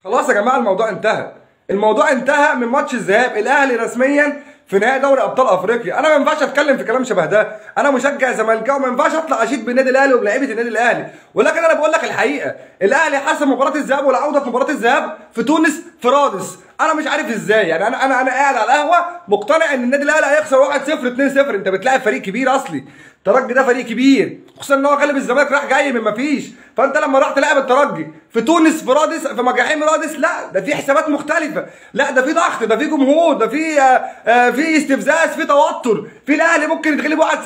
خلاص يا جماعه الموضوع انتهى الموضوع انتهى من ماتش الذهاب الاهلي رسميا في نهائي دوري ابطال افريقيا انا ما ينفعش اتكلم في كلام شبه ده انا مشجع زملكاوي ما ينفعش اطلع اشيد بالنادي الاهلي وبلاعيبه النادي الاهلي ولكن انا بقول لك الحقيقه الاهلي حسم مباراه الذهاب والعوده في مباراه الذهاب في تونس في رادس انا مش عارف ازاي يعني انا انا انا قاعد على القهوه مقتنع ان النادي الاهلي هيخسر 1-0 2-0 انت بتلاعب فريق كبير اصلي الترجي ده فريق كبير خصوصا ان هو غالب الزمالك راح جاي من مفيش فانت لما راح تلعب الترجي في تونس في رادس في مجاحيم رادس لا ده في حسابات مختلفه لا ده في ضغط ده في جمهور ده في آه، آه، في استفزاز في توتر في الاهلي ممكن يتغلب 1-0 2-0 3-0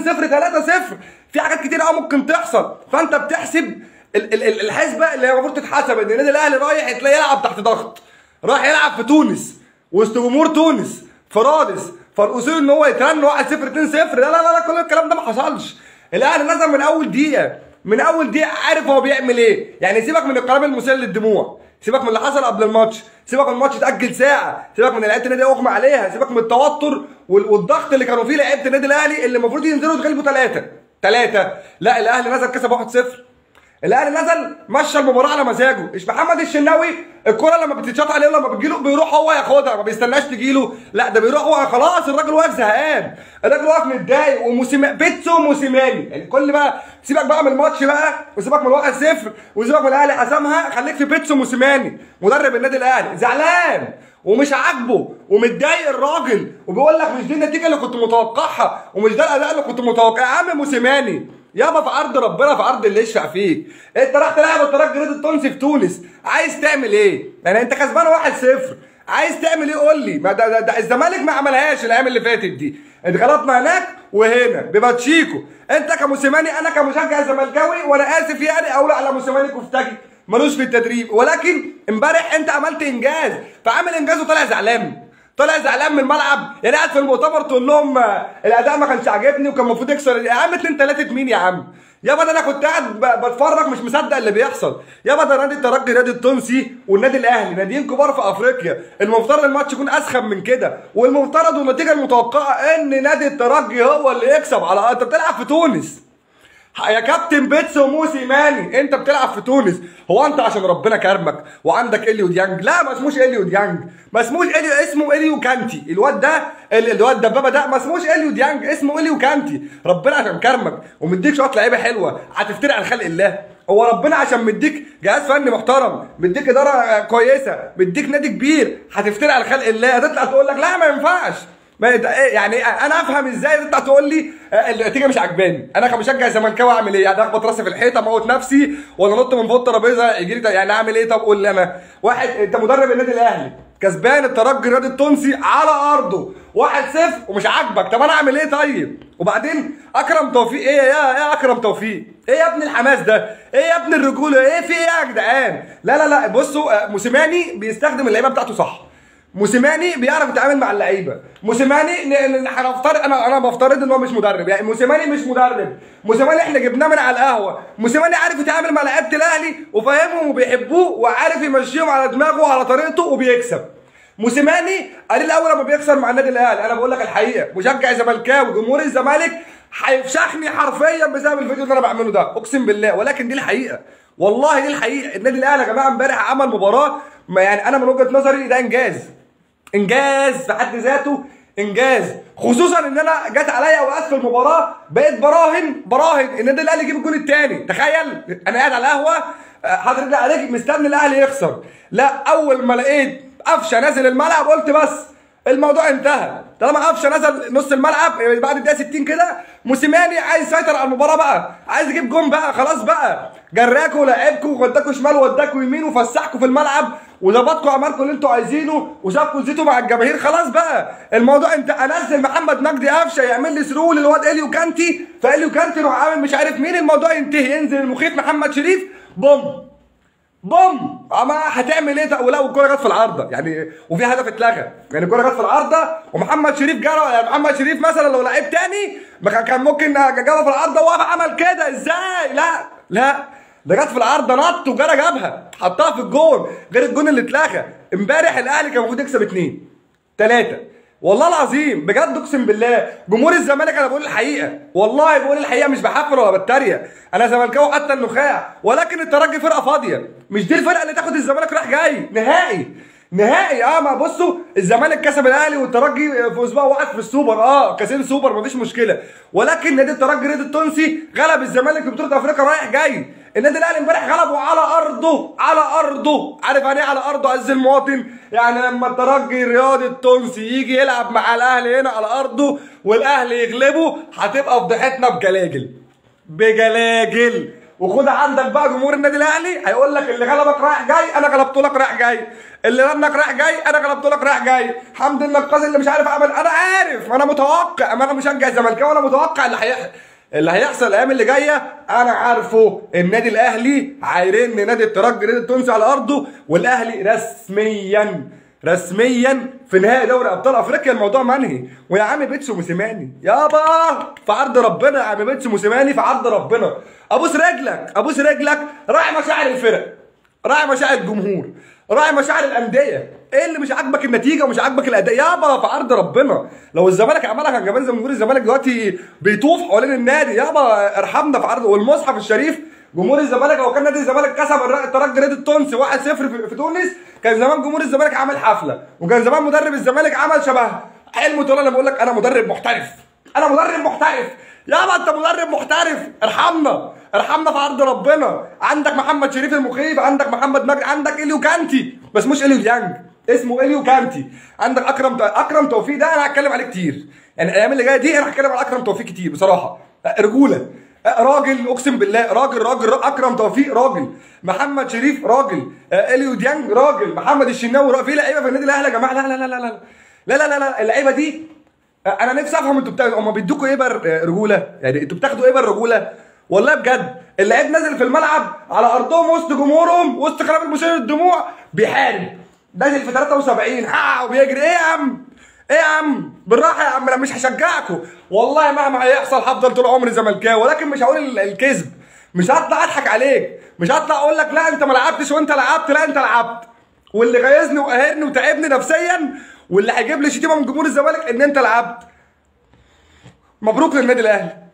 في حاجات كتير قوي ممكن تحصل فانت بتحسب ال- ال- ال- الحسبه اللي هي المفروض تتحسب ان النادي الاهلي رايح تلاقيه يلعب تحت ضغط راح يلعب في تونس وسط جمهور تونس في رادس فالاصول ان هو يترن 1 0 2 0 لا لا لا لا كل الكلام ده ما حصلش الاهلي نزل من اول دقيقه من اول دقيقه عارف هو بيعمل ايه يعني سيبك من الكلام المسيء للدموع سيبك من اللي حصل قبل الماتش سيبك من الماتش اتاجل ساعه سيبك من لعيبه النادي اغمى عليها سيبك من التوتر وال- والضغط اللي كانوا فيه لعيبه النادي الاهلي اللي المفروض ينزلوا يتغلبوا ثلاثه ثلاثه لا الاهلي نزل كسب 1 0 الاهلي نزل مشى المباراه على مزاجه مش محمد الشناوي الكره لما بتتشاط عليه لما بتجيله بيروح هو ياخدها ما بيستناش تجيله لا ده بيروح هو خلاص الراجل واقف زهقان الراجل واقف متضايق وموسيما بيتسو وموسيماني يعني كل بقى سيبك بقى من الماتش بقى وسيبك من 1 0 وسيبك من الاهلي حسمها خليك في بيتسو موسيماني مدرب النادي الاهلي زعلان ومش عاجبه ومتضايق الراجل وبيقول لك مش دي النتيجه اللي كنت متوقعها ومش ده الاداء اللي كنت متوقعه يا عم موسيماني يابا في عرض ربنا في عرض اللي يشفع فيك انت راح تلعب الترجي رياض التونسي في تونس عايز تعمل ايه يعني انت كسبان 1-0 عايز تعمل ايه قول لي ما ده, ده, ده الزمالك ما عملهاش الايام اللي فاتت دي اتغلطنا هناك وهنا بباتشيكو انت كموسيماني انا كمشجع زملكاوي وانا اسف يعني اقول على موسيماني كفتاجي ملوش في التدريب ولكن امبارح انت عملت انجاز فعامل انجاز وطالع زعلان طالع زعلان من الملعب يعني قاعد في المؤتمر تقول لهم آه، الاداء ما كانش عاجبني وكان المفروض يكسر يا عم 2 3 مين يا عم يابا ده انا كنت قاعد ب- بتفرج مش مصدق اللي بيحصل يابا ده نادي الترجي نادي التونسي والنادي الاهلي ناديين كبار في افريقيا المفترض الماتش يكون اسخن من كده والمفترض والنتيجه المتوقعه ان نادي الترجي هو اللي يكسب على انت بتلعب في تونس يا كابتن بيتسو موسي ماني انت بتلعب في تونس هو انت عشان ربنا كرمك وعندك اليو ديانج لا ما اسموش اليو ديانج ما اسموش اليو اسمه اليو كانتي الواد ده ال- الواد دبابه ده ما اسموش اليو ديانج اسمه اليو كانتي ربنا عشان كرمك ومديك شويه لعيبه حلوه هتفتري عن خلق الله هو ربنا عشان مديك جهاز فني محترم مديك اداره آه، كويسه مديك نادي كبير هتفتري على خلق الله هتطلع تقول لك لا ما ينفعش ما يت- إيه يعني انا افهم ازاي انت تقول لي آه، النتيجه مش عجباني انا كمشجع زملكاوي اعمل ايه يعني اخبط راسي في الحيطه اموت نفسي ولا انط من فوق الترابيزه يجي لي يعني اعمل ايه طب قول لي انا واحد انت مدرب النادي الاهلي كسبان الترجي الرياضي التونسي على ارضه 1-0 ومش عاجبك طب انا اعمل ايه طيب وبعدين اكرم توفيق ايه يا يا اكرم توفيق ايه يا ابن الحماس ده ايه يا ابن الرجوله ايه في ايه يا جدعان لا لا لا بصوا آه، موسيماني بيستخدم اللعيبه بتاعته صح موسيماني بيعرف يتعامل مع اللعيبه موسيماني ن- ن- هنفترض انا انا بفترض ان هو مش مدرب يعني موسيماني مش مدرب موسيماني احنا جبناه من على القهوه موسيماني عارف يتعامل مع لعيبه الاهلي وفاهمهم وبيحبوه وعارف يمشيهم على دماغه وعلى طريقته وبيكسب موسيماني قليل الاول لما بيخسر مع النادي الاهلي انا بقول لك الحقيقه مشجع زملكاوي جمهور الزمالك هيفشخني حرفيا بسبب الفيديو اللي انا بعمله ده اقسم بالله ولكن دي الحقيقه والله دي الحقيقه النادي الاهلي يا جماعه امبارح عمل مباراه ما يعني انا من وجهه نظري ده انجاز انجاز في حد ذاته انجاز خصوصا ان انا جت عليا اوقات في المباراه بقيت براهن براهن ان النادي الاهلي يجيب الجول الثاني تخيل انا قاعد على القهوه آه، حاطط رجلي عليك مستني الاهلي يخسر لا اول ما لقيت قفشه نازل الملعب قلت بس الموضوع انتهى طالما قفشه نزل نص الملعب يعني بعد الدقيقه 60 كده موسيماني عايز يسيطر على المباراه بقى عايز يجيب جون بقى خلاص بقى جراكوا ولعبكوا ووداكوا شمال ووداكوا يمين وفسحكوا في الملعب وظبطكوا عملكوا اللي انتوا عايزينه وسابكوا زيتوا مع الجماهير خلاص بقى الموضوع انت انزل محمد مجدي قفشه يعمل لي سرول للواد اليو كانتي فاليو كانتي يروح عامل مش عارف مين الموضوع ينتهي ينزل المخيف محمد شريف بوم بوم اما هتعمل ايه ده ولا والكوره جت في العارضه يعني وفي هدف اتلغى يعني الكوره جت في العارضه ومحمد شريف جرى يعني محمد شريف مثلا لو لعيب تاني ما كان- كان ممكن جابها في العارضه وهو عمل كده ازاي لا لا ده جت في العارضه نط وجرى جابها حطها في الجون غير الجون اللي اتلغى امبارح الاهلي كان المفروض يكسب اتنين ثلاثه والله العظيم بجد اقسم بالله جمهور الزمالك انا بقول الحقيقه والله بقول الحقيقه مش بحفل ولا بتريق انا زملكاوي حتى النخاع ولكن الترجي فرقه فاضيه مش دي الفرقه اللي تاخد الزمالك رايح جاي نهائي نهائي اه ما بصوا الزمالك كسب الاهلي والترجي في اسبوع واحد في السوبر اه كاسين سوبر مفيش مشكله ولكن نادي الترجي النادي التونسي غلب الزمالك في بطوله افريقيا رايح جاي النادي الاهلي امبارح غلبه على ارضه على ارضه عارف يعني ايه على ارضه عز المواطن يعني لما الترجي الرياضي التونسي يجي يلعب مع الاهلي هنا على ارضه والاهلي يغلبه هتبقى فضيحتنا بجلاجل بجلاجل وخد عندك بقى جمهور النادي الاهلي هيقول لك اللي غلبك رايح جاي انا غلبت لك رايح جاي اللي رنك رايح جاي انا غلبت لك رايح جاي حمد النقاز اللي مش عارف عمل انا عارف انا متوقع اما انا مشجع زملكاوي انا متوقع اللي هيحصل اللي هيحصل الايام اللي جايه انا عارفه النادي الاهلي هيرن نادي الترجي النادي التونسي على ارضه والاهلي رسميا رسميا في نهائي دوري ابطال افريقيا الموضوع منهي ويا عم بيتسو موسيماني يابا في عرض ربنا يا عم بيتسو موسيماني في عرض ربنا ابوس رجلك ابوس رجلك راعي مشاعر الفرق راعي مشاعر الجمهور راعي مشاعر الانديه ايه اللي مش عاجبك النتيجه ومش عاجبك الاداء يابا في عرض ربنا لو الزمالك عملها كان جماهير جمهور الزمالك دلوقتي بيطوف حوالين النادي يابا ارحمنا في عرض والمصحف الشريف جمهور الزمالك لو كان نادي الزمالك كسب الترجي النادي التونسي 1-0 في تونس كان زمان جمهور الزمالك عمل حفله وكان زمان مدرب الزمالك عمل شبه حلمي طول انا بقول لك انا مدرب محترف انا مدرب محترف يابا انت مدرب محترف ارحمنا ارحمنا في عرض ربنا عندك محمد شريف المخيف عندك محمد مجدي عندك اليو كانتي بس مش اليو ديانج اسمه اليو كانتي عندك اكرم اكرم توفيق ده انا هتكلم عليه كتير يعني الايام اللي جايه دي انا هتكلم على اكرم توفيق كتير بصراحه رجوله راجل اقسم بالله راجل راجل اكرم توفيق راجل محمد شريف راجل اليو ديانج راجل محمد الشناوي راجل في لعيبه في النادي الاهلي يا جماعه لا لا لا لا لا لا لا لا, لا. اللعيبه دي انا نفسي افهم انتوا بتاخدوا هم بيدوكوا ايه بقى رجوله يعني انتوا بتاخدوا ايه بقى الرجوله والله بجد اللعيب نازل في الملعب على ارضهم وسط جمهورهم وسط كلام المشير الدموع بيحارب نازل في 73 ها وبيجري ايه يا عم ايه يا عم بالراحه يا عم انا مش هشجعكم والله مهما هيحصل هفضل طول عمري زملكاوي ولكن مش هقول الكذب مش هطلع اضحك عليك مش هطلع اقول لك لا انت ما لعبتش وانت لعبت لا انت لعبت واللي غيظني وقهرني وتعبني نفسيا واللي هيجيب لي شتيمه من جمهور الزمالك ان انت لعبت مبروك للنادي الاهلي